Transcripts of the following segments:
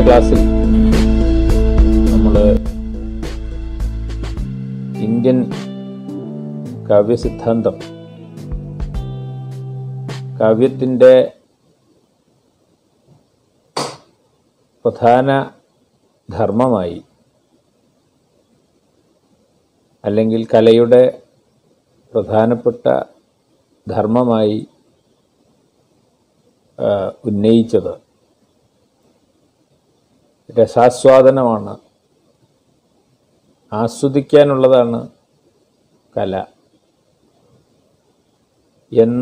ക്ലാസ്സിൽ നമ്മൾ ഇന്ത്യൻ കാവ്യസിദ്ധാന്തം കാവ്യത്തിൻ്റെ പ്രധാന ധർമ്മമായി അല്ലെങ്കിൽ കലയുടെ പ്രധാനപ്പെട്ട ധർമ്മമായി ആ, ഉന്നയിച്ചത് രസാസ്വാദനമാണ് ആസ്വദിക്കാനുള്ളതാണ് കല എന്ന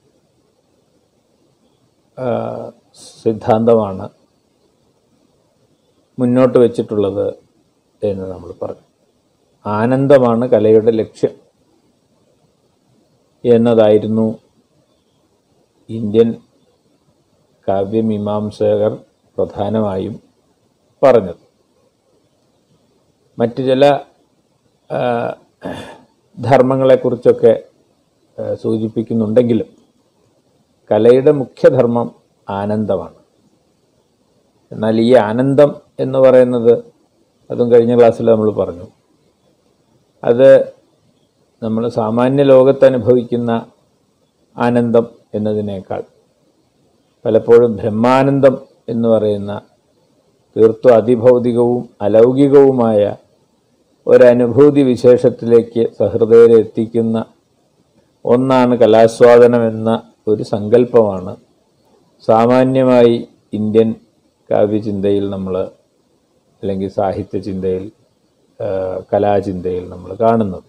ആ, സിദ്ധാന്തമാണ് മുന്നോട്ട് വച്ചിട്ടുള്ളത് എന്ന് നമ്മൾ പറഞ്ഞു ആനന്ദമാണ് കലയുടെ ലക്ഷ്യം എന്നതായിരുന്നു ഇന്ത്യൻ കാവ്യമീമാംസകർ പ്രധാനമായും പറഞ്ഞത് മറ്റ് ചില ആ, ധർമ്മങ്ങളെക്കുറിച്ചൊക്കെ ആ, സൂചിപ്പിക്കുന്നുണ്ടെങ്കിലും കലയുടെ മുഖ്യധർമ്മം ആനന്ദമാണ് എന്നാൽ ഈ ആനന്ദം എന്ന് പറയുന്നത് അതും കഴിഞ്ഞ ക്ലാസ്സിൽ നമ്മൾ പറഞ്ഞു അത് നമ്മൾ സാമാന്യ ലോകത്ത് അനുഭവിക്കുന്ന ആനന്ദം എന്നതിനേക്കാൾ പലപ്പോഴും ബ്രഹ്മാനന്ദം എന്ന് പറയുന്ന തീർത്തും അതിഭൗതികവും അലൗകികവുമായ ഒരനുഭൂതി വിശേഷത്തിലേക്ക് സഹൃദയരെ എത്തിക്കുന്ന ഒന്നാണ് കലാസ്വാദനം എന്ന ഒരു സങ്കല്പമാണ് സാമാന്യമായി ഇന്ത്യൻ കാവ്യചിന്തയിൽ നമ്മൾ അല്ലെങ്കിൽ സാഹിത്യ ചിന്തയിൽ ആ, കലാചിന്തയിൽ നമ്മൾ കാണുന്നത്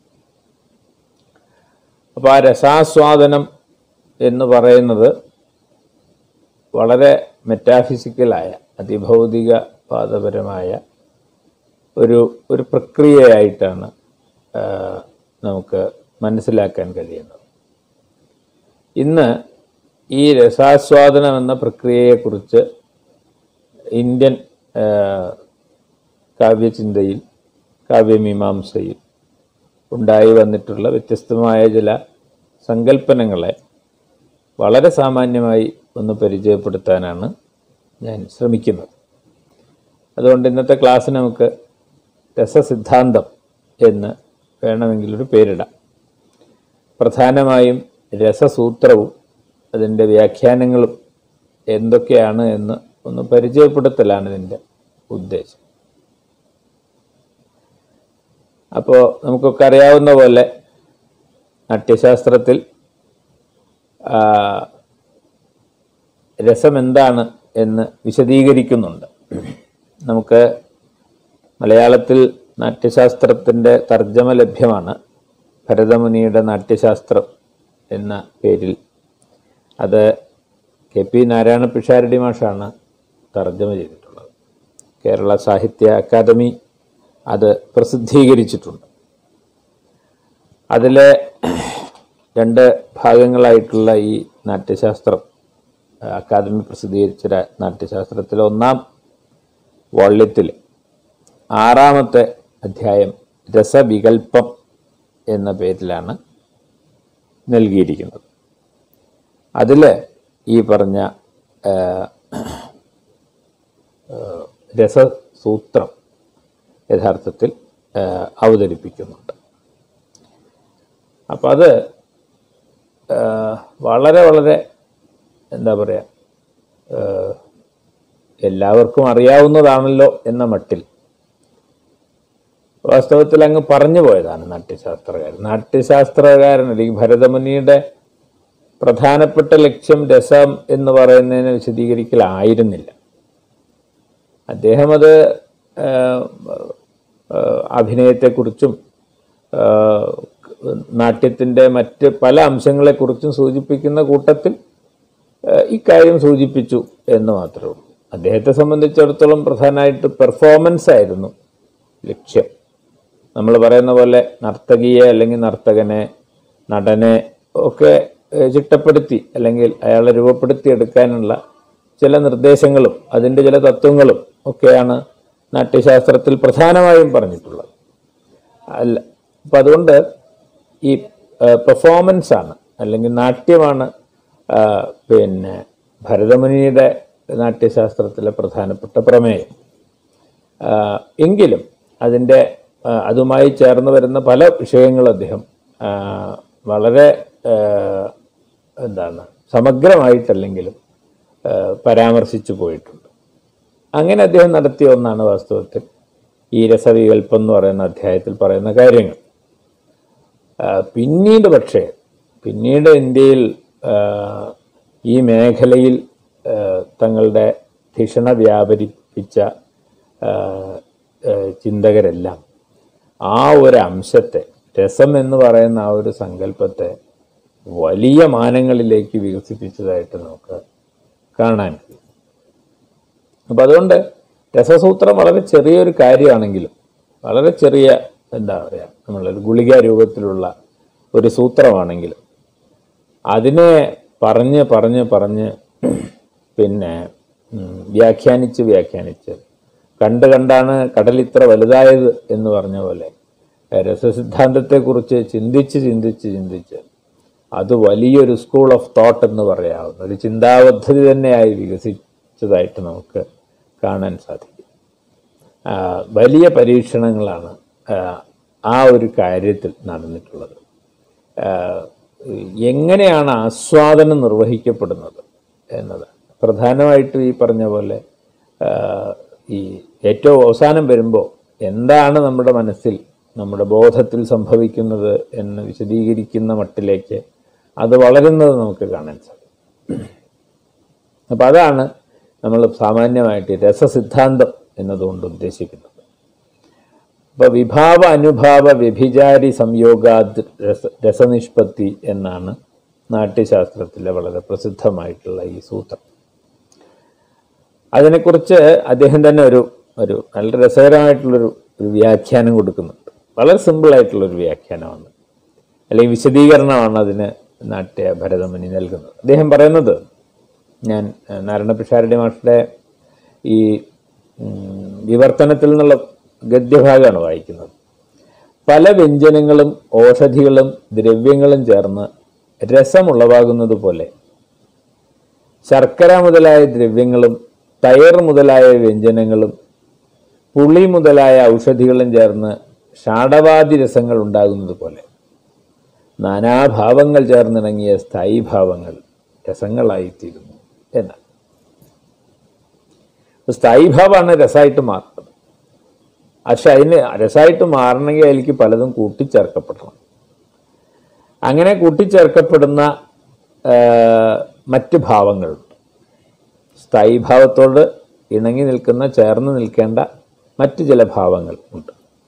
അപ്പോൾ ആ രസാസ്വാദനം എന്ന് പറയുന്നത് വളരെ മെറ്റാഫിസിക്കലായ അതിഭൗതിക പാദപരമായ ഒരു ഒരു പ്രക്രിയയായിട്ടാണ് ആ, നമുക്ക് മനസ്സിലാക്കാൻ കഴിയുന്നത് ഇന്ന് ഈ രസാസ്വാദനം എന്ന പ്രക്രിയയെക്കുറിച്ച് ഇന്ത്യൻ ആ, കാവ്യചിന്തയിൽ കാവ്യമീമാംസയിൽ ഉണ്ടായി വന്നിട്ടുള്ള വ്യത്യസ്തമായ ചില സങ്കല്പനങ്ങളെ വളരെ സാമാന്യമായി ഒന്ന് പരിചയപ്പെടുത്താനാണ് ഞാൻ ശ്രമിക്കുന്നത് അതുകൊണ്ട് ഇന്നത്തെ ക്ലാസ് നമുക്ക് രസസിദ്ധാന്തം എന്ന് വേണമെങ്കിലൊരു പേരിടാം പ്രധാനമായും രസസൂത്രവും അതിൻ്റെ വ്യാഖ്യാനങ്ങളും എന്തൊക്കെയാണ് എന്ന് ഒന്ന് പരിചയപ്പെടുത്തലാണ് ഇതിൻ്റെ ഉദ്ദേശം അപ്പോൾ നമുക്കൊക്കെ അറിയാവുന്ന പോലെ നാട്യശാസ്ത്രത്തിൽ ആ, രസം എന്താണ് എന്ന് വിശദീകരിക്കുന്നുണ്ട് നമുക്ക് മലയാളത്തിൽ നാട്യശാസ്ത്രത്തിൻ്റെ തർജ്ജമ ലഭ്യമാണ് ഭരതമുനിയുടെ നാട്യശാസ്ത്രം എന്ന പേരിൽ അത് കെ പി നാരായണ പിഷാരടി മാഷാണ് തർജ്ജമ ചെയ്തിട്ടുള്ളത് കേരള സാഹിത്യ അക്കാദമി അത് പ്രസിദ്ധീകരിച്ചിട്ടുണ്ട് അതിലെ രണ്ട് ഭാഗങ്ങളായിട്ടുള്ള ഈ നാട്യശാസ്ത്രം ആ, അക്കാദമി പ്രസിദ്ധീകരിച്ച ര- നാട്യശാസ്ത്രത്തിലെ ഒന്നാം വോള്യത്തിൽ ആറാമത്തെ അധ്യായം രസവികൽപ്പം എന്ന പേരിലാണ് നൽകിയിരിക്കുന്നത് അതിൽ ഈ പറഞ്ഞ ആ, ആ, രസസൂത്രം യഥാർത്ഥത്തിൽ ആ, അവതരിപ്പിക്കുന്നുണ്ട് അപ്പം അത് ആ, വളരെ വളരെ എന്താ പറയുക എല്ലാവർക്കും അറിയാവുന്നതാണല്ലോ എന്ന മട്ടിൽ വാസ്തവത്തിൽ അങ്ങ് പറഞ്ഞു പോയതാണ് നാട്യശാസ്ത്രകാരൻ നാട്യശാസ്ത്രകാരൻ അല്ലെങ്കിൽ ഭരതമുനിയുടെ പ്രധാനപ്പെട്ട ലക്ഷ്യം രസം എന്ന് പറയുന്നതിനെ വിശദീകരിക്കലായിരുന്നില്ല അദ്ദേഹം അത് ആ, ആ, അഭിനയത്തെക്കുറിച്ചും ആ, നാട്യത്തിൻ്റെ മറ്റ് പല അംശങ്ങളെക്കുറിച്ചും സൂചിപ്പിക്കുന്ന കൂട്ടത്തിൽ ആ, ഇക്കാര്യം സൂചിപ്പിച്ചു എന്ന് മാത്രമേ ഉള്ളൂ അദ്ദേഹത്തെ സംബന്ധിച്ചിടത്തോളം പ്രധാനമായിട്ട് പെർഫോമൻസ് ആയിരുന്നു ലക്ഷ്യം നമ്മൾ പറയുന്ന പോലെ നർത്തകിയെ അല്ലെങ്കിൽ നർത്തകനെ നടനെ ഒക്കെ ഏഹ്, ചിട്ടപ്പെടുത്തി അല്ലെങ്കിൽ അയാളെ രൂപപ്പെടുത്തി എടുക്കാനുള്ള ചില നിർദ്ദേശങ്ങളും അതിൻ്റെ ചില തത്വങ്ങളും ഒക്കെയാണ് നാട്യശാസ്ത്രത്തിൽ പ്രധാനമായും പറഞ്ഞിട്ടുള്ളത് അല്ല അപ്പം അതുകൊണ്ട് ഈ പെർഫോമൻസ് ആണ് അല്ലെങ്കിൽ നാട്യമാണ് ആ, പിന്നെ ഭരതമുനിയുടെ നാട്യശാസ്ത്രത്തിലെ പ്രധാനപ്പെട്ട പ്രമേയം ആ, എങ്കിലും അതിൻ്റെ ആ, അതുമായി ചേർന്ന് വരുന്ന പല വിഷയങ്ങളും അദ്ദേഹം ആ, വളരെ ആ, എന്താണ് സമഗ്രമായിട്ടല്ലെങ്കിലും ആ, പരാമർശിച്ചു പോയിട്ടുണ്ട് അങ്ങനെ അദ്ദേഹം നടത്തിയ ഒന്നാണ് വാസ്തവത്തിൽ ഈ രസവികല്പം എന്ന് പറയുന്ന അധ്യായത്തിൽ പറയുന്ന കാര്യങ്ങൾ ആ, പിന്നീട് പക്ഷേ പിന്നീട് ഇന്ത്യയിൽ ആ, ഈ മേഖലയിൽ ആ, തങ്ങളുടെ ധിഷണ വ്യാപരിപ്പിച്ച ആ, ആ, ചിന്തകരെല്ലാം ആ ഒരു അംശത്തെ രസം എന്ന് പറയുന്ന ആ ഒരു സങ്കല്പത്തെ വലിയ മാനങ്ങളിലേക്ക് വികസിപ്പിച്ചതായിട്ട് നമുക്ക് കാണാൻ കഴിയും അപ്പം അതുകൊണ്ട് രസസൂത്രം വളരെ ചെറിയൊരു കാര്യമാണെങ്കിലും വളരെ ചെറിയ എന്താ പറയുക നമ്മളൊരു ഗുളിക രൂപത്തിലുള്ള ഒരു സൂത്രമാണെങ്കിലും അതിനെ പറഞ്ഞ് പറഞ്ഞ് പറഞ്ഞ് പിന്നെ ഉം, വ്യാഖ്യാനിച്ച് വ്യാഖ്യാനിച്ച് കണ്ട് കണ്ടാണ് കടൽ ഇത്ര വലുതായത് എന്ന് പറഞ്ഞ പോലെ രസസിദ്ധാന്തത്തെക്കുറിച്ച് ചിന്തിച്ച് ചിന്തിച്ച് ചിന്തിച്ച് അത് വലിയൊരു സ്കൂൾ ഓഫ് തോട്ട് എന്ന് പറയാവുന്ന ഒരു ചിന്താപദ്ധതി തന്നെയായി വികസിച്ചതായിട്ട് നമുക്ക് കാണാൻ സാധിക്കും ആ, വലിയ പരീക്ഷണങ്ങളാണ് ആ, ആ ഒരു കാര്യത്തിൽ നടന്നിട്ടുള്ളത് ആ, എങ്ങനെയാണ് ആസ്വാദനം നിർവഹിക്കപ്പെടുന്നത് എന്നത് പ്രധാനമായിട്ടും ഈ പറഞ്ഞ പോലെ ആ, ഈ ഏറ്റവും അവസാനം വരുമ്പോൾ എന്താണ് നമ്മുടെ മനസ്സിൽ നമ്മുടെ ബോധത്തിൽ സംഭവിക്കുന്നത് എന്ന് വിശദീകരിക്കുന്ന മട്ടിലേക്ക് അത് വളരുന്നത് നമുക്ക് കാണാൻ സാധിക്കും അപ്പം അതാണ് നമ്മൾ സാമാന്യമായിട്ട് രസസിദ്ധാന്തം എന്നതുകൊണ്ട് ഉദ്ദേശിക്കുന്നത് അപ്പോൾ വിഭാവ അനുഭാവ വ്യഭിചാരി സംയോഗാദ് രസ രസനിഷ്പത്തി എന്നാണ് നാട്യശാസ്ത്രത്തിലെ വളരെ പ്രസിദ്ധമായിട്ടുള്ള ഈ സൂത്രം അതിനെക്കുറിച്ച് അദ്ദേഹം തന്നെ ഒരു ഒരു നല്ല രസകരമായിട്ടുള്ളൊരു ഒരു വ്യാഖ്യാനം കൊടുക്കുന്നുണ്ട് വളരെ സിമ്പിളായിട്ടുള്ളൊരു വ്യാഖ്യാനമാണ് അല്ലെങ്കിൽ വിശദീകരണമാണ് അതിന് നാട്യ ഭരതമുനി നൽകുന്നത് അദ്ദേഹം പറയുന്നത് ഞാൻ ഏഹ്, നാരായണപിഷാരടി മാഷയുടെ ഈ ഉം, വിവർത്തനത്തിൽ നിന്നുള്ള ഗദ്യഭാഗമാണ് വായിക്കുന്നത് പല വ്യഞ്ജനങ്ങളും ഓഷധികളും ദ്രവ്യങ്ങളും ചേർന്ന് രസമുളവാകുന്നത് പോലെ ശർക്കര മുതലായ ദ്രവ്യങ്ങളും തയർ മുതലായ വ്യഞ്ജനങ്ങളും പുളി മുതലായ ഔഷധികളും ചേർന്ന് ഷാഡവാദി രസങ്ങൾ ഉണ്ടാകുന്നത് പോലെ നാനാഭാവങ്ങൾ ചേർന്നിണങ്ങിയ സ്ഥായി ഭാവങ്ങൾ രസങ്ങളായിത്തീരുന്നു എന്നാണ് അപ്പൊ സ്ഥായി ഭാവമാണ് രസമായിട്ട് മാറുന്നത് പക്ഷെ അതിന് രസമായിട്ട് മാറണമെങ്കിൽ അതിലേക്ക് പലതും കൂട്ടിച്ചേർക്കപ്പെടണം അങ്ങനെ കൂട്ടിച്ചേർക്കപ്പെടുന്ന ആ, മറ്റ് ഭാവങ്ങളുണ്ട് സ്ഥായി ഭാവത്തോട് ഇണങ്ങി നിൽക്കുന്ന ചേർന്ന് നിൽക്കേണ്ട മറ്റ് ചില ഭാവങ്ങൾ ഉണ്ട്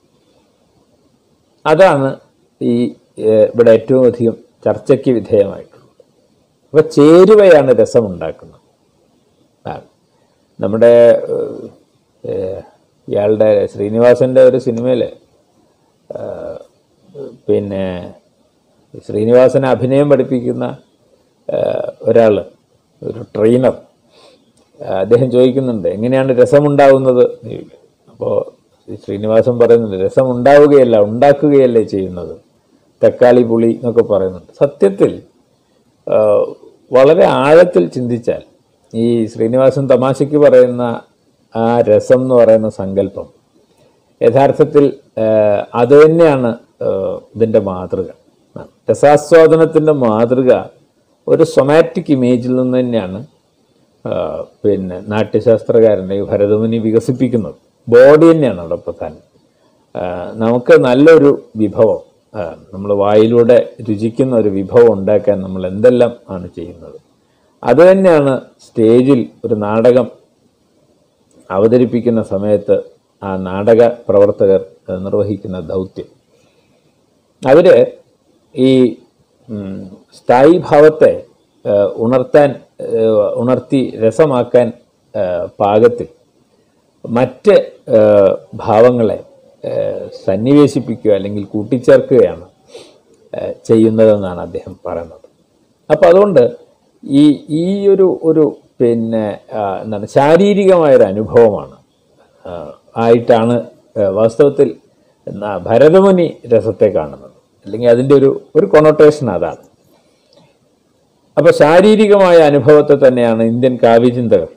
അതാണ് ഈ ഏഹ്, ഇവിടെ ഏറ്റവും അധികം ചർച്ചയ്ക്ക് വിധേയമായിട്ടുള്ളത് അപ്പൊ ചേരുവയാണ് രസമുണ്ടാക്കുന്നത് ആണ്. നമ്മുടെ ഏഹ്, ഏഹ്, ഇയാളുടെ ശ്രീനിവാസന്റെ ഒരു സിനിമയില് ഏഹ്, പിന്നെ ശ്രീനിവാസനെ അഭിനയം പഠിപ്പിക്കുന്ന ഏഹ്, ഒരാള് ഒരു ട്രെയിനർ അദ്ദേഹം ചോദിക്കുന്നുണ്ട് എങ്ങനെയാണ് രസമുണ്ടാവുന്നത് അപ്പോൾ ശ്രീനിവാസൻ പറയുന്നുണ്ട് രസം ഉണ്ടാവുകയല്ല ഉണ്ടാക്കുകയല്ലേ ചെയ്യുന്നത് തക്കാളി പുളി എന്നൊക്കെ പറയുന്നുണ്ട് സത്യത്തിൽ ആ, വളരെ ആഴത്തിൽ ചിന്തിച്ചാൽ ഈ ശ്രീനിവാസൻ തമാശയ്ക്ക് പറയുന്ന ആ രസം എന്ന് പറയുന്ന സങ്കല്പം യഥാർത്ഥത്തിൽ ആ, അത് തന്നെയാണ് ആ, ഇതിൻ്റെ മാതൃക രസാസ്വാദനത്തിൻ്റെ മാതൃക ഒരു സൊമാറ്റിക് ഇമേജിൽ നിന്ന് തന്നെയാണ് ആ, പിന്നെ നാട്യശാസ്ത്രകാരൻ്റെ ഈ ഭരതമുനി വികസിപ്പിക്കുന്നത് ബോഡി തന്നെയാണ് അവിടെ പ്രധാനം ആ, നമുക്ക് നല്ലൊരു വിഭവം നമ്മൾ വായിലൂടെ രുചിക്കുന്ന ഒരു വിഭവം ഉണ്ടാക്കാൻ നമ്മൾ എന്തെല്ലാം ആണ് ചെയ്യുന്നത് അത് തന്നെയാണ് സ്റ്റേജിൽ ഒരു നാടകം അവതരിപ്പിക്കുന്ന സമയത്ത് ആ നാടക പ്രവർത്തകർ ആ, നിർവഹിക്കുന്ന ദൗത്യം അവര് ഈ ഉം, സ്ഥായി ഭാവത്തെ ആ, ഉണർത്താൻ ആ, ഉണർത്തി രസമാക്കാൻ ആ, പാകത്തിൽ മറ്റ് ആ, ഭാവങ്ങളെ ആ, സന്നിവേശിപ്പിക്കുക അല്ലെങ്കിൽ കൂട്ടിച്ചേർക്കുകയാണ് ആ, ചെയ്യുന്നതെന്നാണ് അദ്ദേഹം പറയുന്നത് അപ്പം അതുകൊണ്ട് ഈ ഈ ഒരു ഒരു പിന്നെ ആ, എന്താണ് ശാരീരികമായൊരു അനുഭവമാണ് ആ, ആയിട്ടാണ് ആ, വാസ്തവത്തിൽ ന- ഭരതമുനി രസത്തെ കാണുന്നത് അല്ലെങ്കിൽ അതിൻ്റെ ഒരു ഒരു കൊണോട്ടേഷൻ അതാണ് അപ്പോൾ ശാരീരികമായ അനുഭവത്തെ തന്നെയാണ് ഇന്ത്യൻ കാവ്യചിന്തകർ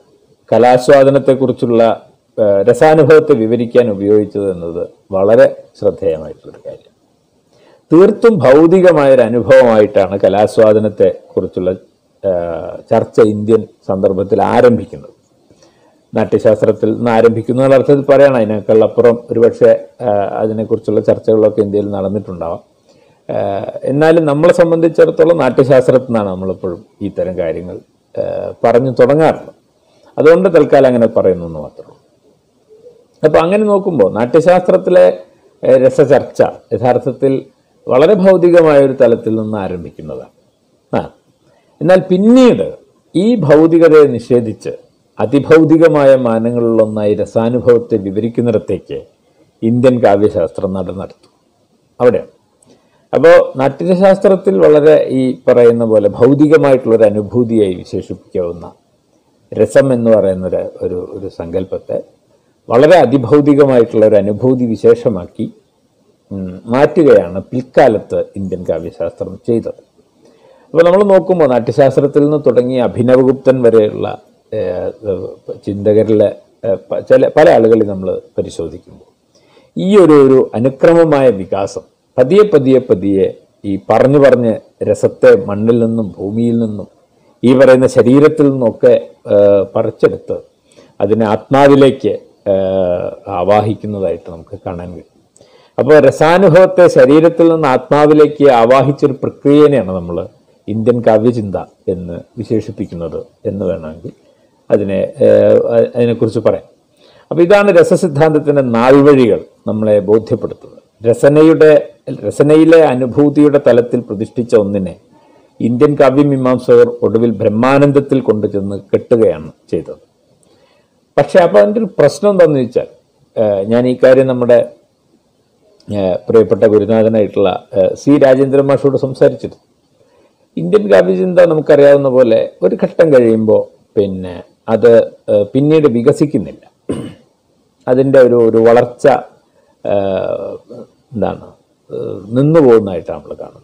കലാസ്വാദനത്തെക്കുറിച്ചുള്ള ആ, രസാനുഭവത്തെ വിവരിക്കാൻ ഉപയോഗിച്ചത് എന്നത് വളരെ ശ്രദ്ധേയമായിട്ടുള്ളൊരു കാര്യം തീർത്തും ഭൗതികമായ ഒരു അനുഭവമായിട്ടാണ് കലാസ്വാദനത്തെ കുറിച്ചുള്ള ആ, ചർച്ച ഇന്ത്യൻ സന്ദർഭത്തിൽ ആരംഭിക്കുന്നത് നാട്യശാസ്ത്രത്തിൽ നിന്ന് ആരംഭിക്കുന്നു എന്നുള്ള അർത്ഥത്തിൽ പറയണം അതിനേക്കാൾ അപ്പുറം ഒരുപക്ഷെ ആ, അതിനെക്കുറിച്ചുള്ള ചർച്ചകളൊക്കെ ഇന്ത്യയിൽ നടന്നിട്ടുണ്ടാവാം ആ, എന്നാലും നമ്മളെ സംബന്ധിച്ചിടത്തോളം നാട്യശാസ്ത്രത്തിൽ നിന്നാണ് നമ്മളെപ്പോഴും ഇത്തരം കാര്യങ്ങൾ ആ, പറഞ്ഞു തുടങ്ങാറുള്ളത് അതുകൊണ്ട് തൽക്കാലം അങ്ങനെ പറയുന്നു എന്ന് മാത്രമേ ഉള്ളൂ അപ്പോൾ അങ്ങനെ നോക്കുമ്പോൾ നാട്യശാസ്ത്രത്തിലെ ഏഹ്, രസചർച്ച യഥാർത്ഥത്തിൽ വളരെ ഭൗതികമായ ഒരു തലത്തിൽ നിന്ന് ആരംഭിക്കുന്നതാണ് ആ എന്നാൽ പിന്നീട് ഈ ഭൗതികതയെ നിഷേധിച്ച് അതിഭൗതികമായ മാനങ്ങളിലൊന്നായി രസാനുഭവത്തെ വിവരിക്കുന്നിടത്തേക്ക് ഇന്ത്യൻ കാവ്യശാസ്ത്രം നട നടത്തും അവിടെയാണ് അപ്പോൾ നാട്യശാസ്ത്രത്തിൽ വളരെ ഈ പറയുന്ന പോലെ ഭൗതികമായിട്ടുള്ളൊരു അനുഭൂതിയായി വിശേഷിപ്പിക്കാവുന്ന രസം എന്ന് പറയുന്ന ഒരു ഒരു ഒരു സങ്കല്പത്തെ വളരെ അതിഭൗതികമായിട്ടുള്ള ഒരു അനുഭൂതി വിശേഷമാക്കി ഉം, മാറ്റുകയാണ് പിൽക്കാലത്ത് ഇന്ത്യൻ കാവ്യശാസ്ത്രം ചെയ്തത് അപ്പോൾ നമ്മൾ നോക്കുമ്പോൾ നാട്യശാസ്ത്രത്തിൽ നിന്ന് തുടങ്ങി അഭിനവഗുപ്തൻ വരെയുള്ള ഏഹ്, ഏഹ്, ചിന്തകരിലെ ഏഹ്, പ- ചില പല ആളുകളെ നമ്മൾ പരിശോധിക്കുമ്പോൾ ഈ ഒരു ഒരു അനുക്രമമായ വികാസം പതിയെ പതിയെ പതിയെ ഈ പറഞ്ഞു പറഞ്ഞ് രസത്തെ മണ്ണിൽ നിന്നും ഭൂമിയിൽ നിന്നും ഈ പറയുന്ന ശരീരത്തിൽ നിന്നൊക്കെ ഏഹ്, പറിച്ചെടുത്ത് അതിനെ ആത്മാവിലേക്ക് ഏഹ്, ആവാഹിക്കുന്നതായിട്ട് നമുക്ക് കാണാൻ കഴിയും അപ്പോൾ രസാനുഭവത്തെ ശരീരത്തിൽ നിന്ന് ആത്മാവിലേക്ക് ആവാഹിച്ചൊരു പ്രക്രിയനെയാണ് നമ്മൾ ഇന്ത്യൻ കാവ്യചിന്ത എന്ന് വിശേഷിപ്പിക്കുന്നത് എന്ന് വേണമെങ്കിൽ അതിനെ ഏഹ്, അ- അതിനെക്കുറിച്ച് പറയാം അപ്പോൾ ഇതാണ് രസസിദ്ധാന്തത്തിൻ്റെ നാൾവഴികൾ നമ്മളെ ബോധ്യപ്പെടുത്തുന്നത് രസനയുടെ രസനയിലെ അനുഭൂതിയുടെ തലത്തിൽ പ്രതിഷ്ഠിച്ച ഒന്നിനെ ഇന്ത്യൻ കാവ്യമീമാംസകർ ഒടുവിൽ ബ്രഹ്മാനന്ദത്തിൽ കൊണ്ടുചെന്ന് കെട്ടുകയാണ് ചെയ്തത് പക്ഷെ അപ്പോൾ അതിൻ്റെ ഒരു പ്രശ്നം എന്താണെന്ന് ചോദിച്ചാൽ ഏഹ്, ഞാൻ ഈ കാര്യം നമ്മുടെ ഏഹ്, പ്രിയപ്പെട്ട ഗുരുനാഥനായിട്ടുള്ള ഏഹ്, സി രാജേന്ദ്രൻ മാഷോട് സംസാരിച്ചിരുന്നു ഇന്ത്യൻ കാവ്യചിന്ത നമുക്കറിയാവുന്ന പോലെ ഒരു ഘട്ടം കഴിയുമ്പോൾ പിന്നെ അത് ഏഹ്, പിന്നീട് വികസിക്കുന്നില്ല അതിൻ്റെ ഒരു ഒരു വളർച്ച ഏഹ്, എന്താണ് ഏഹ്, നിന്നു പോകുന്നതായിട്ടാണ് നമ്മൾ കാണുന്നത്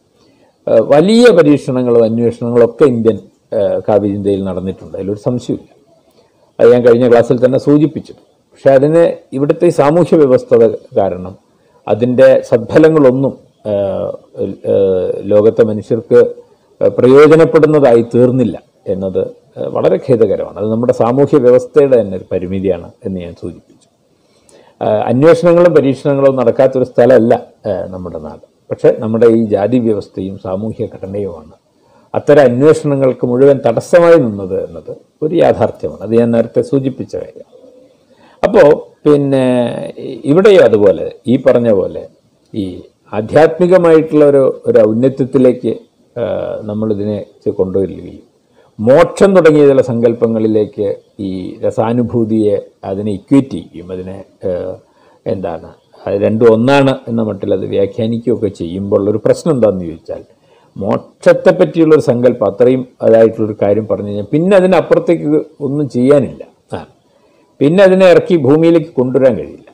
ഏഹ്, വലിയ പരീക്ഷണങ്ങളും അന്വേഷണങ്ങളും ഒക്കെ ഇന്ത്യൻ ഏഹ്, കാവ്യചിന്തയിൽ നടന്നിട്ടുണ്ട് അതിലൊരു സംശയമില്ല അത് ഞാൻ കഴിഞ്ഞ ക്ലാസ്സിൽ തന്നെ സൂചിപ്പിച്ചു പക്ഷെ അതിന് ഇവിടുത്തെ ഈ സാമൂഹ്യ വ്യവസ്ഥ കാരണം അതിൻ്റെ സദ്ഫലങ്ങളൊന്നും ഏഹ്, ഏഹ്, ലോകത്തെ മനുഷ്യർക്ക് പ്രയോജനപ്പെടുന്നതായി തീർന്നില്ല എന്നത് ഏഹ്, വളരെ ഖേദകരമാണ് അത് നമ്മുടെ സാമൂഹ്യ വ്യവസ്ഥയുടെ തന്നെ ഒരു പരിമിതിയാണ് എന്ന് ഞാൻ സൂചിപ്പിച്ചു ഏഹ്, അന്വേഷണങ്ങളും പരീക്ഷണങ്ങളും നടക്കാത്തൊരു സ്ഥലമല്ല ഏഹ്, നമ്മുടെ നാട് പക്ഷേ നമ്മുടെ ഈ ജാതി വ്യവസ്ഥയും സാമൂഹ്യ ഘടനയുമാണ് അത്തരം അന്വേഷണങ്ങൾക്ക് മുഴുവൻ തടസ്സമായി നിന്നത് എന്നത് ഒരു യാഥാർത്ഥ്യമാണ് അത് ഞാൻ നേരത്തെ സൂചിപ്പിച്ച കാര്യം അപ്പോൾ പിന്നെ ഇവിടെയും അതുപോലെ ഈ പറഞ്ഞ പോലെ ഈ ആധ്യാത്മികമായിട്ടുള്ള ഒരു ഒരു ഔന്നത്യത്തിലേക്ക് ആ, നമ്മളിതിനെ കൊണ്ടുവരികയും മോക്ഷം തുടങ്ങിയ ചില സങ്കല്പങ്ങളിലേക്ക് ഈ രസാനുഭൂതിയെ അതിനെ ഇക്വേറ്റ് ചെയ്യും അതിനെ ആ, എന്താണ് അത് രണ്ടും ഒന്നാണ് എന്ന മട്ടിൽ അത് വ്യാഖ്യാനിക്കുകയൊക്കെ ചെയ്യുമ്പോൾ ഒരു പ്രശ്നം എന്താണെന്ന് ചോദിച്ചാൽ മോക്ഷത്തെ പറ്റിയുള്ളൊരു സങ്കല്പം അത്രയും അതായിട്ടുള്ളൊരു കാര്യം പറഞ്ഞു കഴിഞ്ഞാൽ പിന്നെ അതിനപ്പുറത്തേക്ക് ഒന്നും ചെയ്യാനില്ല ആ പിന്നെ അതിനെ ഇറക്കി ഭൂമിയിലേക്ക് കൊണ്ടുവരാൻ കഴിയില്ല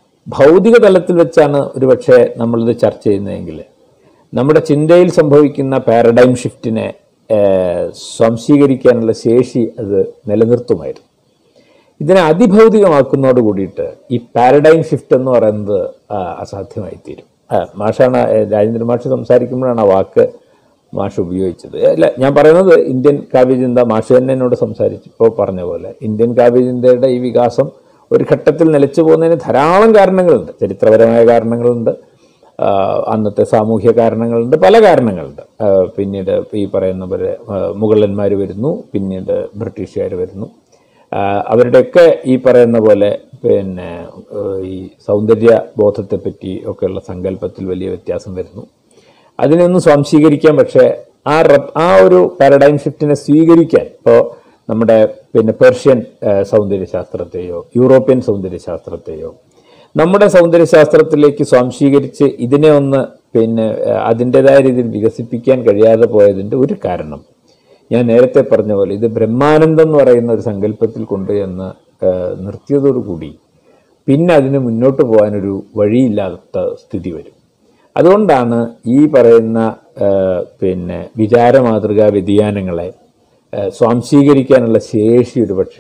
ഭൗതിക തലത്തിൽ വെച്ചാണ് ഒരുപക്ഷെ നമ്മളിത് ചർച്ച ചെയ്യുന്നതെങ്കിൽ നമ്മുടെ ചിന്തയിൽ സംഭവിക്കുന്ന പാരഡൈം ഷിഫ്റ്റിനെ ഏഹ്, സ്വാംശീകരിക്കാനുള്ള ശേഷി അത് നിലനിർത്തുമായിരുന്നു ഇതിനെ അതിഭൗതികമാക്കുന്നതോട് കൂടിയിട്ട് ഈ പാരഡൈം ഷിഫ്റ്റ് എന്ന് പറയുന്നത് ആ, അസാധ്യമായി തീരും ആ, മാഷാണ് ഏ, രാജേന്ദ്രൻ മാഷ് സംസാരിക്കുമ്പോഴാണ് ആ വാക്ക് മാഷ് ഉപയോഗിച്ചത് അല്ല ഞാൻ പറയുന്നത് ഇന്ത്യൻ കാവ്യചിന്ത മാഷ് തന്നെ എന്നോട് സംസാരിച്ചപ്പോൾ പറഞ്ഞ പോലെ ഇന്ത്യൻ കാവ്യചിന്തയുടെ ഈ വികാസം ഒരു ഘട്ടത്തിൽ നിലച്ചു പോകുന്നതിന് ധാരാളം കാരണങ്ങളുണ്ട് ചരിത്രപരമായ കാരണങ്ങളുണ്ട് ആ, അന്നത്തെ സാമൂഹ്യ കാരണങ്ങളുണ്ട് പല കാരണങ്ങളുണ്ട് ആ, പിന്നീട് ഈ പറയുന്ന പോലെ മുഗളന്മാർ വരുന്നു പിന്നീട് ബ്രിട്ടീഷുകാർ വരുന്നു ആ, അവരുടെയൊക്കെ ഈ പറയുന്ന പോലെ പിന്നെ ഏഹ്, ഈ സൗന്ദര്യ ബോധത്തെ പറ്റി ഒക്കെയുള്ള സങ്കല്പത്തിൽ വലിയ വ്യത്യാസം വരുന്നു അതിനൊന്നും സ്വാംശീകരിക്കാൻ പക്ഷേ ആ റെപ് ആ ഒരു പാരഡൈം ഷിഫ്റ്റിനെ സ്വീകരിക്കാൻ ഇപ്പോൾ നമ്മുടെ പിന്നെ പേർഷ്യൻ ഏഹ്, സൗന്ദര്യശാസ്ത്രത്തെയോ യൂറോപ്യൻ സൗന്ദര്യശാസ്ത്രത്തെയോ നമ്മുടെ സൗന്ദര്യശാസ്ത്രത്തിലേക്ക് സ്വാംശീകരിച്ച് ഇതിനെ ഒന്ന് പിന്നെ ഏഹ്, അതിൻ്റെതായ രീതിയിൽ വികസിപ്പിക്കാൻ കഴിയാതെ പോയതിൻ്റെ ഒരു കാരണം ഞാൻ നേരത്തെ പറഞ്ഞ പോലെ ഇത് ബ്രഹ്മാനന്ദം എന്ന് പറയുന്ന ഒരു സങ്കല്പത്തിൽ കൊണ്ടുചെന്ന് ഏഹ്, നിർത്തിയതോടുകൂടി പിന്നെ അതിന് മുന്നോട്ട് പോകാനൊരു വഴിയില്ലാത്ത സ്ഥിതി വരും അതുകൊണ്ടാണ് ഈ പറയുന്ന ഏഹ്, പിന്നെ വിചാര മാതൃകാ വ്യതിയാനങ്ങളെ ഏഹ്, സ്വാംശീകരിക്കാനുള്ള ശേഷി ഒരു പക്ഷേ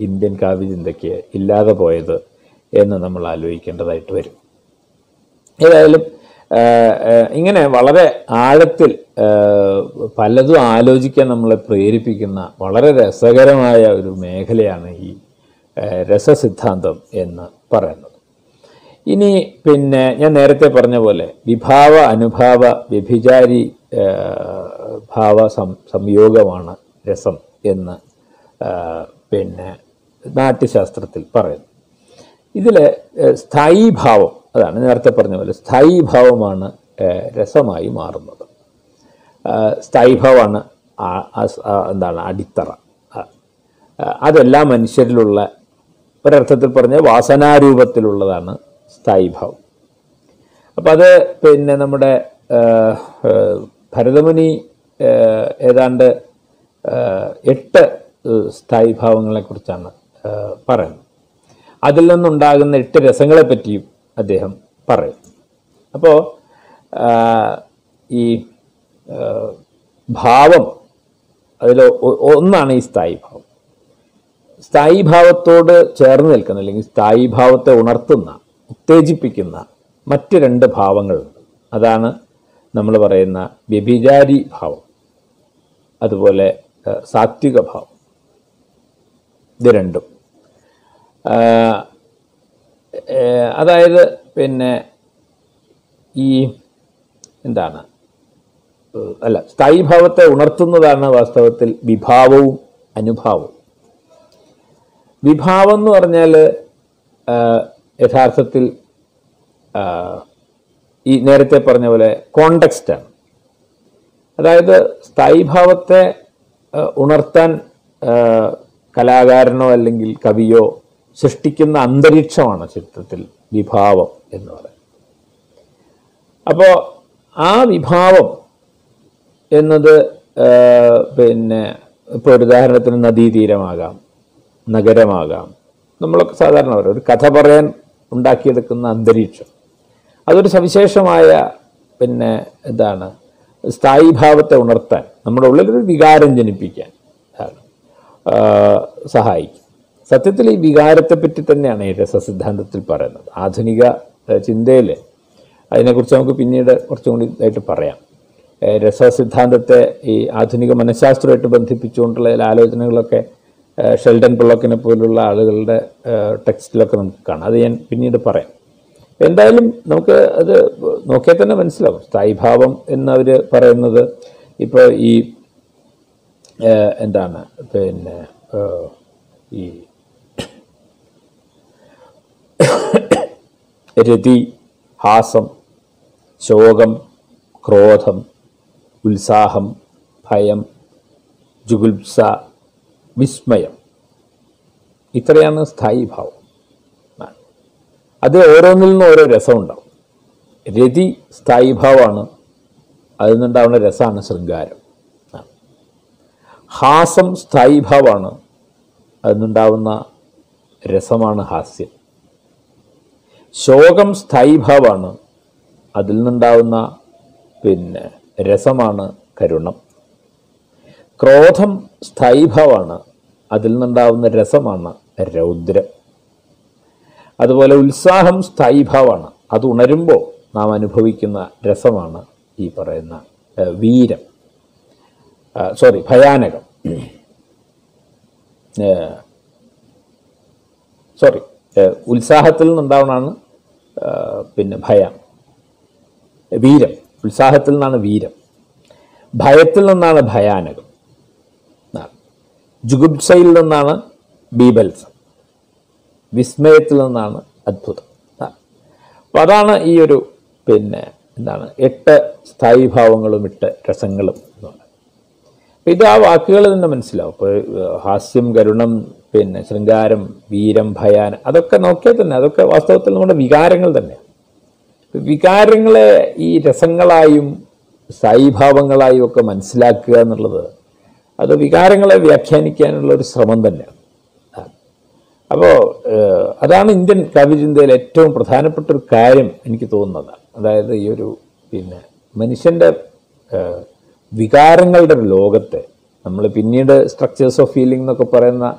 ഇന്ത്യൻ കാവ്യചിന്തയ്ക്ക് ഇല്ലാതെ പോയത് എന്ന് നമ്മൾ ആലോചിക്കേണ്ടതായിട്ട് വരും ഏതായാലും ആ, ആ, ഇങ്ങനെ വളരെ ആഴത്തിൽ ആ, പലതും ആലോചിക്കാൻ നമ്മളെ പ്രേരിപ്പിക്കുന്ന വളരെ രസകരമായ ഒരു മേഖലയാണ് ഈ ആ, രസസിദ്ധാന്തം എന്ന് പറയുന്നത് ഇനി പിന്നെ ഞാൻ നേരത്തെ പറഞ്ഞ പോലെ വിഭാവ അനുഭാവ വ്യഭിചാരി ആ, ഭാവ സം സംയോഗമാണ് രസം എന്ന് ആ, പിന്നെ നാട്യശാസ്ത്രത്തിൽ പറയുന്നു ഇതിൽ സ്ഥായി ഭാവം അതാണ് നേരത്തെ പറഞ്ഞ പോലെ സ്ഥായി ഭാവമാണ് ഏഹ്, രസമായി മാറുന്നത് ആഹ് സ്ഥായി ഭാവമാണ് ആ- ആ സ്- ആ എന്താണ് അടിത്തറ ആ- ആ, അതെല്ലാ മനുഷ്യരിലുള്ള ഒരർത്ഥത്തിൽ പറഞ്ഞ വാസനാരൂപത്തിലുള്ളതാണ് സ്ഥായി ഭാവം അപ്പം അത് പിന്നെ നമ്മുടെ ആഹ്, ആഹ്, ഭരതമുനി ആഹ്, ഏതാണ്ട് ആഹ്, എട്ട് ആഹ്, സ്ഥായി ഭാവങ്ങളെക്കുറിച്ചാണ് ആഹ്, പറയുന്നത് അതിൽ നിന്നുണ്ടാകുന്ന എട്ട് രസങ്ങളെ പറ്റിയും അദ്ദേഹം പറയും അപ്പോൾ ഈ ആ, ഭാവം അതിൽ ഒ- ഒന്നാണ് ഈ സ്ഥായി ഭാവം സ്ഥായി ഭാവത്തോട് ചേർന്ന് നിൽക്കുന്ന അല്ലെങ്കിൽ സ്ഥായി ഭാവത്തെ ഉണർത്തുന്ന ഉത്തേജിപ്പിക്കുന്ന മറ്റ് രണ്ട് ഭാവങ്ങളുണ്ട് അതാണ് നമ്മൾ പറയുന്ന വ്യഭിചാരി ഭാവം അതുപോലെ ആ, സാത്വിക ഭാവം ഇത് രണ്ടും ആ, ഏ, അതായത് പിന്നെ ഈ എന്താണ് ഏഹ് അല്ല സ്ഥായി ഭാവത്തെ ഉണർത്തുന്നതാണ് വാസ്തവത്തിൽ വിഭാവവും അനുഭാവവും വിഭാവം എന്ന് പറഞ്ഞാൽ യഥാർത്ഥത്തിൽ ആ, ഈ നേരത്തെ പറഞ്ഞ പോലെ കോണ്ടക്സ്റ്റാണ് അതായത് സ്ഥായി ഭാവത്തെ ആ, ഉണർത്താൻ ആ, കലാകാരനോ അല്ലെങ്കിൽ കവിയോ സൃഷ്ടിക്കുന്ന അന്തരീക്ഷമാണ് ചിത്രത്തിൽ വിഭാവം എന്ന് പറയുന്നത് അപ്പോൾ ആ വിഭാവം എന്നത് ആ, പിന്നെ ഇപ്പോൾ ഒരു ഉദാഹരണത്തിന് നദീതീരമാകാം നഗരമാകാം നമ്മളൊക്കെ സാധാരണ പറയും ഒരു കഥ പറയാൻ ഉണ്ടാക്കിയെടുക്കുന്ന അന്തരീക്ഷം അതൊരു സവിശേഷമായ പിന്നെ എന്താണ് സ്ഥായി ഭാവത്തെ ഉണർത്താൻ നമ്മുടെ ഉള്ളിലൊരു വികാരം ജനിപ്പിക്കാൻ ആണ് ആ, സഹായിക്കും സത്യത്തിൽ ഈ വികാരത്തെ പറ്റി തന്നെയാണ് ഈ രസസിദ്ധാന്തത്തിൽ പറയുന്നത് ആധുനിക ചിന്തയിൽ അതിനെക്കുറിച്ച് നമുക്ക് പിന്നീട് കുറച്ചും കൂടി ഇതായിട്ട് പറയാം ഏഹ് രസസിദ്ധാന്തത്തെ ഈ ആധുനിക മനഃശാസ്ത്രമായിട്ട് ബന്ധിപ്പിച്ചുകൊണ്ടുള്ള ചില ആലോചനകളൊക്കെ ഏഹ് ഷെൽഡൻ പിള്ളക്കിനെ പോലുള്ള ആളുകളുടെ ഏഹ് ടെക്സ്റ്റിലൊക്കെ നമുക്ക് കാണാം അത് ഞാൻ പിന്നീട് പറയാം എന്തായാലും നമുക്ക് അത് നോക്കിയാൽ തന്നെ മനസ്സിലാവും സ്ഥായിഭാവം എന്നവർ പറയുന്നത് ഇപ്പോൾ ഈ ഏഹ് എന്താണ് പിന്നെ ഏഹ് ഈ രതി ഹാസം ശോകം ക്രോധം ഉത്സാഹം ഭയം ജുഗുപ്സ വിസ്മയം ഇത്രയാണ് സ്ഥായി ഭാവം അത് ഓരോന്നിൽ നിന്നും ഓരോ രസമുണ്ടാവും രതി സ്ഥായി ഭാവമാണ് അതിൽ നിന്നുണ്ടാവുന്ന രസമാണ് ശൃംഗാരം ആ. ഹാസം സ്ഥായി ഭാവമാണ് അതിൽ നിന്നുണ്ടാവുന്ന രസമാണ് ഹാസ്യം ശോകം സ്ഥായി ഭാവമാണ് അതിൽ നിന്നുണ്ടാവുന്ന പിന്നെ രസമാണ് കരുണം ക്രോധം സ്ഥായി ഭാവമാണ് അതിൽ നിന്നുണ്ടാവുന്ന രസമാണ് രൗദ്രം അതുപോലെ ഉത്സാഹം സ്ഥായി ഭാവമാണ് അത് ഉണരുമ്പോൾ നാം അനുഭവിക്കുന്ന രസമാണ് ഈ പറയുന്ന ഏഹ്, വീരം സോറി ഭയാനകം ഏഹ്, സോറി ഏഹ്, ഉത്സാഹത്തിൽ നിന്നുണ്ടാവണമാണ് ഏഹ്, പിന്നെ ഭയം വീരം ഉത്സാഹത്തിൽ നിന്നാണ് വീരം ഭയത്തിൽ നിന്നാണ് ഭയാനകം ആ. ജുഗുപ്സയിൽ നിന്നാണ് ബീബൽസം വിസ്മയത്തിൽ നിന്നാണ് അത്ഭുതം ആ. അപ്പൊ അതാണ് ഈ ഒരു പിന്നെ എന്താണ് എട്ട് സ്ഥായി ഭാവങ്ങളും എട്ട് രസങ്ങളും എന്ന് പറയുന്നത് അപ്പൊ ഇത് ആ വാക്കുകൾ തന്നെ മനസ്സിലാവും ഇപ്പോൾ ഹാസ്യം കരുണം പിന്നെ ശൃംഗാരം വീരം ഭയാനം അതൊക്കെ നോക്കിയാൽ തന്നെ അതൊക്കെ വാസ്തവത്തിൽ നമ്മുടെ വികാരങ്ങൾ തന്നെയാണ് വികാരങ്ങളെ ഈ രസങ്ങളായും സ്ഥായീഭാവങ്ങളായും ഒക്കെ മനസ്സിലാക്കുക എന്നുള്ളത് അത് വികാരങ്ങളെ വ്യാഖ്യാനിക്കാനുള്ള ഒരു ശ്രമം തന്നെയാണ് അപ്പോൾ അതാണ് ഇന്ത്യൻ കാവ്യചിന്തയിൽ ഏറ്റവും പ്രധാനപ്പെട്ട ഒരു കാര്യം എനിക്ക് തോന്നുന്നത് അതായത് ഈ ഒരു പിന്നെ മനുഷ്യൻ്റെ ഏഹ്, വികാരങ്ങളുടെ ഒരു ലോകത്തെ നമ്മൾ പിന്നീട് സ്ട്രക്ചേഴ്സ് ഓഫ് ഫീലിംഗ് എന്നൊക്കെ പറയുന്ന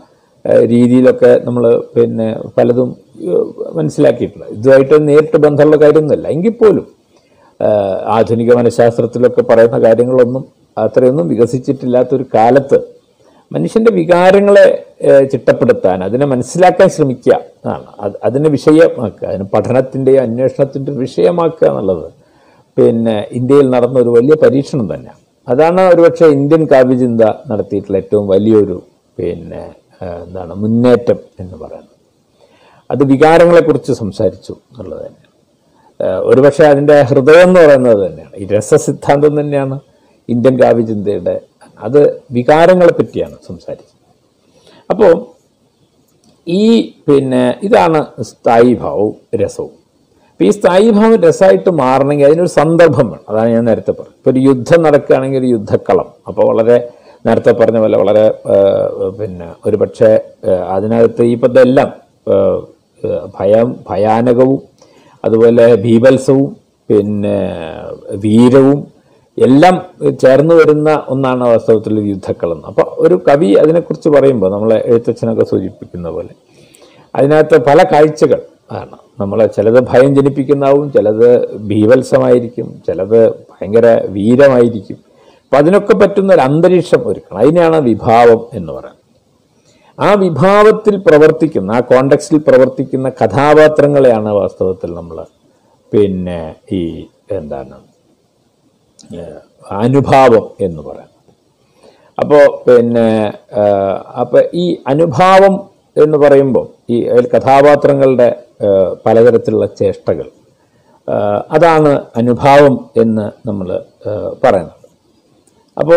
ഏഹ്, രീതിയിലൊക്കെ നമ്മൾ പിന്നെ പലതും ഏഹ്, മനസ്സിലാക്കിയിട്ടുണ്ട് ഇതുമായിട്ട് നേരിട്ട് ബന്ധമുള്ള കാര്യമൊന്നുമല്ല എങ്കിൽ പോലും ഏഹ്, ആധുനിക മനഃശാസ്ത്രത്തിലൊക്കെ പറയുന്ന കാര്യങ്ങളൊന്നും അത്രയൊന്നും വികസിച്ചിട്ടില്ലാത്തൊരു കാലത്ത് മനുഷ്യന്റെ വികാരങ്ങളെ ഏഹ്, ചിട്ടപ്പെടുത്താൻ അതിനെ മനസ്സിലാക്കാൻ ശ്രമിക്കുക എന്നാണ് അത് അതിനെ വിഷയമാക്കുക അതിന് പഠനത്തിൻ്റെയും അന്വേഷണത്തിൻ്റെ വിഷയമാക്കുക എന്നുള്ളത് പിന്നെ ഇന്ത്യയിൽ നടന്ന ഒരു വലിയ പരീക്ഷണം തന്നെ അതാണ് ഒരുപക്ഷെ ഇന്ത്യൻ കാവ്യചിന്ത നടത്തിയിട്ടുള്ള ഏറ്റവും വലിയൊരു പിന്നെ ഏഹ്, എന്താണ് മുന്നേറ്റം എന്ന് പറയുന്നത് അത് വികാരങ്ങളെക്കുറിച്ച് സംസാരിച്ചു എന്നുള്ളത് തന്നെയാണ് ഏഹ്, ഒരുപക്ഷെ അതിൻ്റെ ഹൃദയം എന്ന് പറയുന്നത് തന്നെയാണ് ഈ രസസിദ്ധാന്തം തന്നെയാണ് ഇന്ത്യൻ കാവ്യചിന്തയുടെ അത് വികാരങ്ങളെ പറ്റിയാണ് സംസാരിച്ചത് അപ്പോൾ ഈ പിന്നെ ഇതാണ് സ്ഥായി ഭാവവും രസവും അപ്പോൾ ഈ സ്ഥായി ഭാവം രസമായിട്ട് മാറണമെങ്കിൽ അതിനൊരു സന്ദർഭം വേണം അതാണ് ഞാൻ നേരത്തെ പറഞ്ഞത് ഇപ്പോൾ ഒരു യുദ്ധം നടക്കുകയാണെങ്കിൽ ഒരു യുദ്ധക്കളം അപ്പോൾ വളരെ നേരത്തെ പറഞ്ഞ പോലെ വളരെ ആ, പിന്നെ ഒരു പക്ഷേ ആ, അതിനകത്ത് ഈ പദമെല്ലാം ആ, ആ, ഭയം ഭയാനകവും അതുപോലെ ഭീവത്സവും പിന്നെ വീരവും എല്ലാം ചേർന്ന് വരുന്ന ഒന്നാണ് വാസ്തവത്തിൽ ഒരു യുദ്ധക്കളം അപ്പോൾ ഒരു കവി അതിനെക്കുറിച്ച് പറയുമ്പോൾ നമ്മളെ എഴുത്തച്ഛനൊക്കെ സൂചിപ്പിക്കുന്ന പോലെ അതിനകത്ത് പല കാഴ്ചകൾ ആണ് നമ്മളെ ചിലത് ഭയം ജനിപ്പിക്കുന്നതാവും ചിലത് ഭീവത്സമായിരിക്കും ചിലത് ഭയങ്കര വീരമായിരിക്കും അപ്പം അതിനൊക്കെ പറ്റുന്ന ഒരു അന്തരീക്ഷം ഒരുക്കണം അതിനെയാണ് വിഭാവം എന്ന് പറയുന്നത് ആ വിഭാവത്തിൽ പ്രവർത്തിക്കുന്ന ആ കോണ്ടക്സ്റ്റിൽ പ്രവർത്തിക്കുന്ന കഥാപാത്രങ്ങളെയാണ് വാസ്തവത്തിൽ നമ്മൾ പിന്നെ ഈ എന്താണ് ഏഹ്, അനുഭാവം എന്ന് പറയുന്നത് അപ്പോൾ പിന്നെ അപ്പോൾ ഈ അനുഭാവം എന്ന് പറയുമ്പോൾ ഈ അതിൽ കഥാപാത്രങ്ങളുടെ ഏഹ്, പലതരത്തിലുള്ള ചേഷ്ടകൾ ഏഹ്, അതാണ് അനുഭാവം എന്ന് നമ്മൾ പറയുന്നത് അപ്പം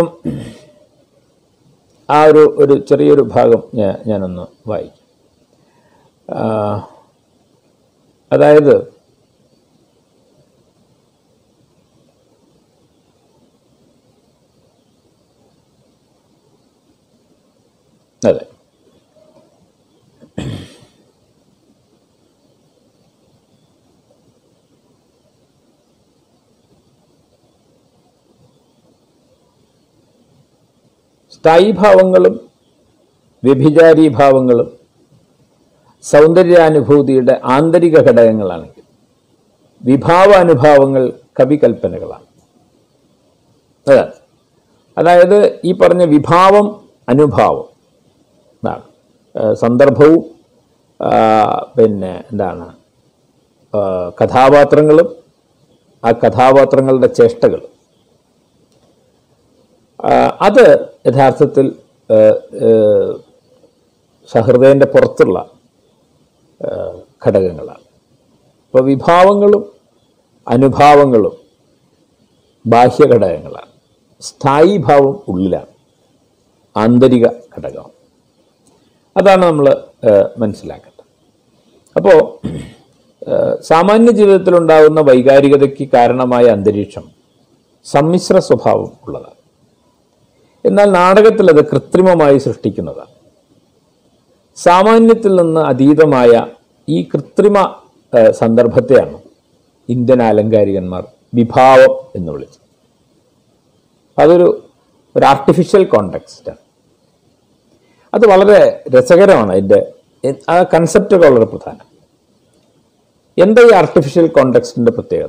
ആ ഒരു ഒരു ചെറിയൊരു ഭാഗം ഞാൻ ഞാനൊന്ന് വായിക്കും ആ, അതായത് അതെ സ്ഥായിഭാവങ്ങളും വ്യഭിചാരി ഭാവങ്ങളും സൗന്ദര്യാനുഭൂതിയുടെ ആന്തരിക ഘടകങ്ങളാണെങ്കിൽ വിഭാവാനുഭാവങ്ങൾ കവികൽപ്പനകളാണ് അതാണ് അതായത് ഈ പറഞ്ഞ വിഭാവം അനുഭാവം എന്താണ് ഏഹ് സന്ദർഭവും ആ, പിന്നെ എന്താണ് ആ, കഥാപാത്രങ്ങളും ആ കഥാപാത്രങ്ങളുടെ ചേഷ്ടകളും ആ, അത് യഥാർത്ഥത്തിൽ ഏഹ്, ഏഹ്, സഹൃദയൻ്റെ പുറത്തുള്ള ഏഹ്, ഘടകങ്ങളാണ് അപ്പോൾ വിഭാവങ്ങളും അനുഭാവങ്ങളും ബാഹ്യഘടകങ്ങളാണ് സ്ഥായി ഭാവം ഉള്ളിലാണ് ആന്തരിക ഘടകം അതാണ് നമ്മൾ മനസ്സിലാക്കേണ്ടത് അപ്പോൾ സാമാന്യ ജീവിതത്തിലുണ്ടാകുന്ന വൈകാരികതയ്ക്ക് കാരണമായ അന്തരീക്ഷം സമ്മിശ്ര സ്വഭാവം ഉള്ളതാണ് എന്നാൽ നാടകത്തിൽ അത് കൃത്രിമമായി സൃഷ്ടിക്കുന്നതാണ് സാമാന്യത്തിൽ നിന്ന് അതീതമായ ഈ കൃത്രിമ ആ, സന്ദർഭത്തെയാണ് ഇന്ത്യൻ ആലങ്കാരികന്മാർ വിഭാവം എന്ന് വിളിച്ചത് അതൊരു ഒരു ആർട്ടിഫിഷ്യൽ കോണ്ടെക്സ്റ്റാണ് അത് വളരെ രസകരമാണ് അതിൻ്റെ എ- ആ കൺസെപ്റ്റ് വളരെ പ്രധാനം എന്താ ഈ ആർട്ടിഫിഷ്യൽ കോണ്ടെക്സ്റ്റിൻ്റെ പ്രത്യേകത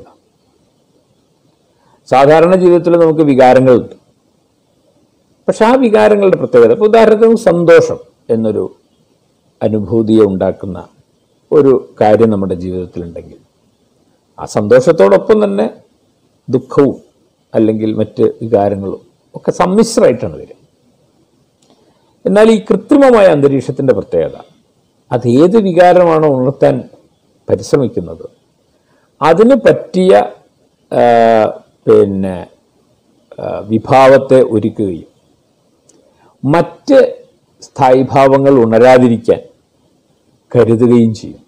സാധാരണ ജീവിതത്തിൽ നമുക്ക് വികാരങ്ങളുണ്ട് പക്ഷെ ആ വികാരങ്ങളുടെ പ്രത്യേകത ഇപ്പോൾ ഉദാഹരണത്തിന് സന്തോഷം എന്നൊരു അനുഭൂതിയെ ഉണ്ടാക്കുന്ന ഒരു കാര്യം നമ്മുടെ ജീവിതത്തിലുണ്ടെങ്കിൽ ആ സന്തോഷത്തോടൊപ്പം തന്നെ ദുഃഖവും അല്ലെങ്കിൽ മറ്റ് വികാരങ്ങളും ഒക്കെ സമ്മിശ്രമായിട്ടാണ് വരിക എന്നാൽ ഈ കൃത്രിമമായ അന്തരീക്ഷത്തിൻ്റെ പ്രത്യേകത അത് ഏത് വികാരമാണോ ഉണർത്താൻ പരിശ്രമിക്കുന്നത് അതിന് പറ്റിയ ആ, പിന്നെ ആ, വിഭാവത്തെ ഒരുക്കുകയും മറ്റ് സ്ഥായിഭാവങ്ങൾ ഉണരാതിരിക്കാൻ കരുതുകയും ചെയ്യും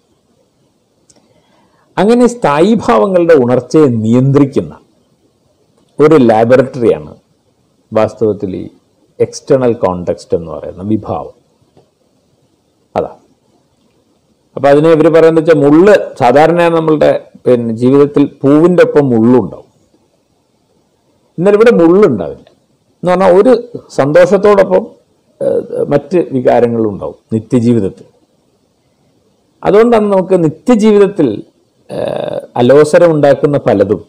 അങ്ങനെ സ്ഥായിഭാവങ്ങളുടെ ഉണർച്ചയെ നിയന്ത്രിക്കുന്ന ഒരു ലാബറട്ടറിയാണ് വാസ്തവത്തിൽ ഈ എക്സ്റ്റേണൽ കോണ്ടെക്സ്റ്റ് എന്ന് പറയുന്ന വിഭാവം അതാ അപ്പൊ അതിനെ ഇവർ പറയുന്നത് വെച്ചാൽ മുള്ള് സാധാരണ നമ്മളുടെ പിന്നെ ജീവിതത്തിൽ പൂവിൻ്റെ ഒപ്പം മുള്ളുണ്ടാവും എന്നാൽ ഇവിടെ മുള്ളുണ്ടാവില്ല എന്ന് പറഞ്ഞാൽ ഒരു സന്തോഷത്തോടൊപ്പം ഏഹ്, മറ്റ് വികാരങ്ങളും ഉണ്ടാവും നിത്യജീവിതത്തിൽ അതുകൊണ്ടാണ് നമുക്ക് നിത്യജീവിതത്തിൽ ഏഹ്, അലോസരം ഉണ്ടാക്കുന്ന പലതും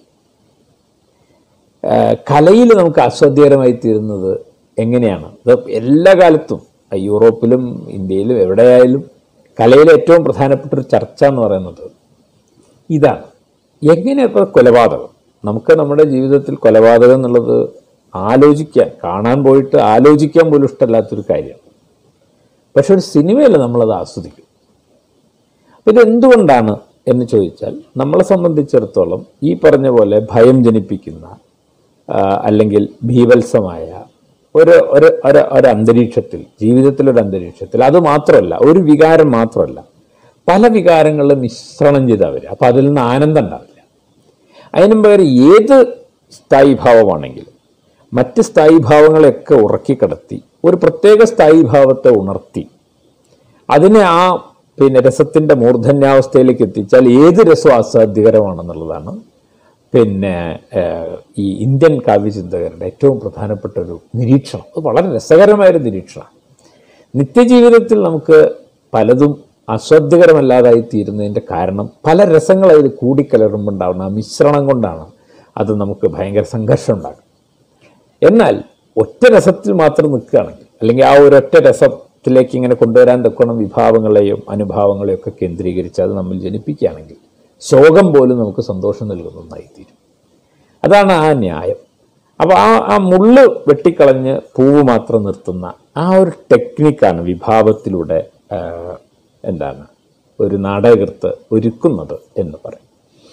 കലയിൽ നമുക്ക് ആസ്വാദ്യകരമായി തീരുന്നത് എങ്ങനെയാണ് ഇത് എല്ലാ കാലത്തും ആ, യൂറോപ്പിലും ഇന്ത്യയിലും എവിടെയായാലും കലയിലെ ഏറ്റവും പ്രധാനപ്പെട്ട ഒരു ചർച്ച എന്ന് പറയുന്നത് ഇതാണ് എങ്ങനെ ഇപ്പോൾ കൊലപാതകം നമുക്ക് നമ്മുടെ ജീവിതത്തിൽ കൊലപാതകം എന്നുള്ളത് ആലോചിക്കാൻ കാണാൻ പോയിട്ട് ആലോചിക്കാൻ പോലും ഇഷ്ടമല്ലാത്തൊരു കാര്യമാണ് പക്ഷെ ഒരു സിനിമയിൽ നമ്മളത് ആസ്വദിക്കും അപ്പം ഇതെന്തുകൊണ്ടാണ് എന്ന് ചോദിച്ചാൽ നമ്മളെ സംബന്ധിച്ചിടത്തോളം ഈ പറഞ്ഞ പോലെ ഭയം ജനിപ്പിക്കുന്ന ആ, അല്ലെങ്കിൽ ഭീവത്സമായ ഒരു ഒരു ഒരു ഒരു അന്തരീക്ഷത്തിൽ ജീവിതത്തിലൊരു അന്തരീക്ഷത്തിൽ അത് മാത്രമല്ല ഒരു വികാരം മാത്രമല്ല പല വികാരങ്ങളും മിശ്രണം ചെയ്താൽ വരിക അപ്പം അതിൽ നിന്ന് ആനന്ദം ഉണ്ടാവില്ല അതിനും പകരം ഏത് സ്ഥായിഭാവമാണെങ്കിലും മറ്റ് സ്ഥായിഭാവങ്ങളെയൊക്കെ ഉറക്കിക്കിടത്തി ഒരു പ്രത്യേക സ്ഥായിഭാവത്തെ ഉണർത്തി അതിനെ ആ പിന്നെ രസത്തിൻ്റെ മൂർധന്യാവസ്ഥയിലേക്ക് എത്തിച്ചാൽ ഏത് രസവും ആസ്വാദ്യകരമാണെന്നുള്ളതാണ് പിന്നെ ഏഹ്, ഈ ഇന്ത്യൻ കാവ്യചിന്തകരുടെ ഏറ്റവും പ്രധാനപ്പെട്ട ഒരു നിരീക്ഷണം അത് വളരെ രസകരമായൊരു നിരീക്ഷണമാണ് നിത്യജീവിതത്തിൽ നമുക്ക് പലതും ആസ്വാദ്യകരമല്ലാതായി തീരുന്നതിൻ്റെ കാരണം പല രസങ്ങൾ അതിൽ കൂടിക്കലറുമ്പോൾ ഉണ്ടാവുന്ന ആ മിശ്രണം കൊണ്ടാണ് അത് നമുക്ക് ഭയങ്കര സംഘർഷം ഉണ്ടാകും എന്നാൽ ഒറ്റ രസത്തിൽ മാത്രം നിൽക്കുകയാണെങ്കിൽ അല്ലെങ്കിൽ ആ ഒരൊറ്റ രസത്തിലേക്ക് ഇങ്ങനെ കൊണ്ടുവരാൻ തക്കണം വിഭാവങ്ങളെയും അനുഭാവങ്ങളെയും ഒക്കെ കേന്ദ്രീകരിച്ച് അത് നമ്മൾ ജനിപ്പിക്കുകയാണെങ്കിൽ ശോകം പോലും നമുക്ക് സന്തോഷം നൽകുന്ന ഒന്നായിത്തീരും അതാണ് ആ ന്യായം അപ്പോൾ ആ ആ മുള്ള് വെട്ടിക്കളഞ്ഞ് പൂവ് മാത്രം നിർത്തുന്ന ആ ഒരു ടെക്നിക്കാണ് വിഭാവത്തിലൂടെ ആ, എന്താണ് ഒരു നാടകൃത്ത് ഒരുക്കുന്നത് എന്ന് പറയും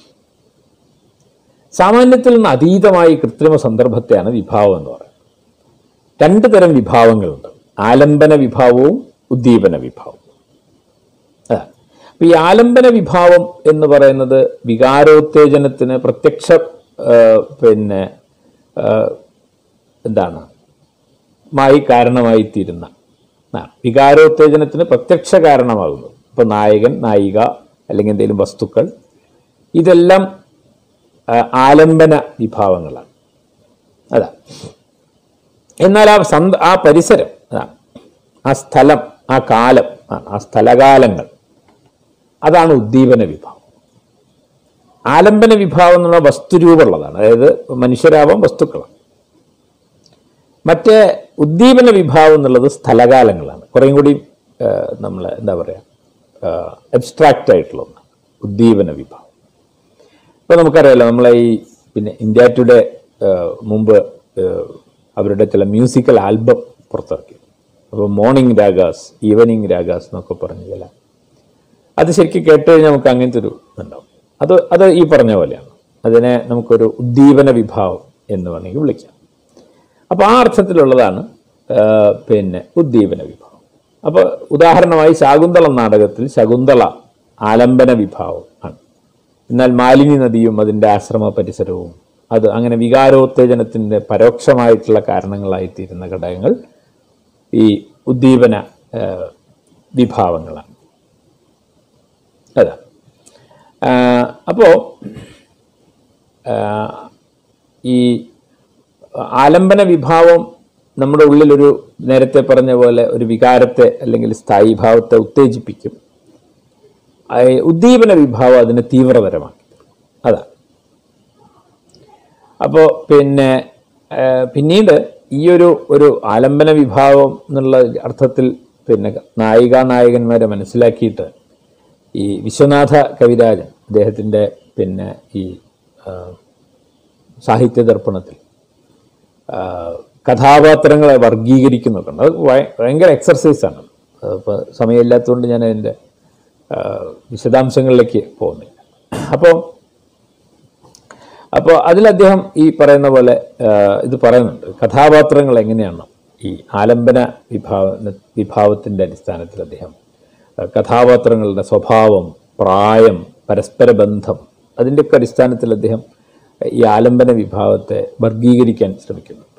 സാമാന്യത്തിൽ നിന്ന് അതീതമായി കൃത്രിമ സന്ദർഭത്തെയാണ് വിഭാവം എന്ന് പറയുന്നത് രണ്ട് തരം വിഭാവങ്ങളുണ്ട് ആലംബന വിഭാവവും ഉദ്ദീപന വിഭാവവും അതാണ് അപ്പൊ ഈ ആലംബന വിഭാവം എന്ന് പറയുന്നത് വികാരോത്തേജനത്തിന് പ്രത്യക്ഷ ആ, പിന്നെ ആ, എന്താണ് മായി കാരണമായി തീരുന്ന ആ, വികാരോത്തേജനത്തിന് പ്രത്യക്ഷ കാരണമാകുന്നത് ഇപ്പൊ നായകൻ നായിക അല്ലെങ്കിൽ എന്തെങ്കിലും വസ്തുക്കൾ ഇതെല്ലാം ആ, ആലംബന വിഭാവങ്ങളാണ് അതാ എന്നാൽ ആ സന്ത ആ പരിസരം ആ, ആ സ്ഥലം ആ കാലം ആ, ആ സ്ഥലകാലങ്ങൾ അതാണ് ഉദ്ദീപന വിഭാവം ആലംബന വിഭാവം എന്നുള്ള വസ്തുരൂപമുള്ളതാണ് അതായത് മനുഷ്യരാവാം വസ്തുക്കളാണ് മറ്റേ ഉദ്ദീപന വിഭാവം എന്നുള്ളത് സ്ഥലകാലങ്ങളാണ് കുറേയും കൂടി നമ്മൾ എന്താ പറയുക അബ്സ്ട്രാക്റ്റ് ആയിട്ടുള്ള ഒന്നാണ് ഉദ്ദീപന വിഭാവം ഇപ്പോൾ നമുക്കറിയാലോ നമ്മളെ ഈ പിന്നെ ഇന്ത്യ ടുഡേ ഏഹ്, മുമ്പ് ഏഹ്, അവരുടെ ചില മ്യൂസിക്കൽ ആൽബം പുറത്തിറക്കി അപ്പോൾ മോർണിംഗ് രാഗാസ് ഈവനിങ് രാഗാസ് എന്നൊക്കെ പറഞ്ഞ ചില അത് ശരിക്കും കേട്ട് കഴിഞ്ഞാൽ നമുക്ക് അങ്ങനത്തെ ഒരു ഇതുണ്ടാവും അത് അത് ഈ പറഞ്ഞ പോലെയാണ് അതിനെ നമുക്കൊരു ഉദ്ദീപന വിഭാവം എന്ന് വേണമെങ്കിൽ വിളിക്കാം അപ്പോൾ ആ അർത്ഥത്തിലുള്ളതാണ് ആ, പിന്നെ ഉദ്ദീപന വിഭാവം അപ്പോൾ ഉദാഹരണമായി ശാകുന്തളം നാടകത്തിൽ ശകുന്തള ആലംബന വിഭാവം ആണ് എന്നാൽ മാലിനി നദിയും അതിൻ്റെ ആശ്രമ പരിസരവും അത് അങ്ങനെ വികാരോത്തേജനത്തിൻ്റെ പരോക്ഷമായിട്ടുള്ള കാരണങ്ങളായിത്തീരുന്ന ഘടകങ്ങൾ ഈ ഉദ്ദീപന ആ, വിഭാവങ്ങളാണ് അതാ അപ്പോൾ ഈ ആലംബന വിഭാവം നമ്മുടെ ഉള്ളിലൊരു നേരത്തെ പറഞ്ഞ പോലെ ഒരു വികാരത്തെ അല്ലെങ്കിൽ സ്ഥായി ഭാവത്തെ ഉത്തേജിപ്പിക്കും ആ, ഉദ്ദീപന വിഭാവം അതിനെ തീവ്രതരമാക്കി അതാ അപ്പോൾ പിന്നെ ആ, പിന്നീട് ഈ ഒരു ഒരു ആലംബന വിഭാവം എന്നുള്ള അർത്ഥത്തിൽ പിന്നെ നായിക നായകന്മാരെ മനസ്സിലാക്കിയിട്ട് ഈ വിശ്വനാഥ കവിരാജൻ അദ്ദേഹത്തിൻ്റെ പിന്നെ ഈ ആ, സാഹിത്യ ദർപ്പണത്തിൽ ആ, കഥാപാത്രങ്ങളെ വർഗീകരിക്കുന്നൊക്കെ ഉണ്ട് അത് ഭയ- ഭയങ്കര എക്സർസൈസാണ് അപ്പോൾ സമയമില്ലാത്തതുകൊണ്ട് ഞാൻ അതിൻ്റെ ആ, വിശദാംശങ്ങളിലേക്ക് പോകുന്നില്ല അപ്പോൾ അപ്പോൾ അതിൽ അദ്ദേഹം ഈ പറയുന്ന പോലെ ആ, ഇത് പറയുന്നുണ്ട് കഥാപാത്രങ്ങൾ എങ്ങനെയാണ് ഈ ആലംബന വിഭാവ വിഭാവത്തിൻ്റെ അടിസ്ഥാനത്തിൽ അദ്ദേഹം ആ, കഥാപാത്രങ്ങളുടെ സ്വഭാവം പ്രായം പരസ്പര ബന്ധം അതിൻ്റെയൊക്കെ അടിസ്ഥാനത്തിൽ അദ്ദേഹം ഈ ആലംബന വിഭാവത്തെ വർഗീകരിക്കാൻ ശ്രമിക്കുന്നു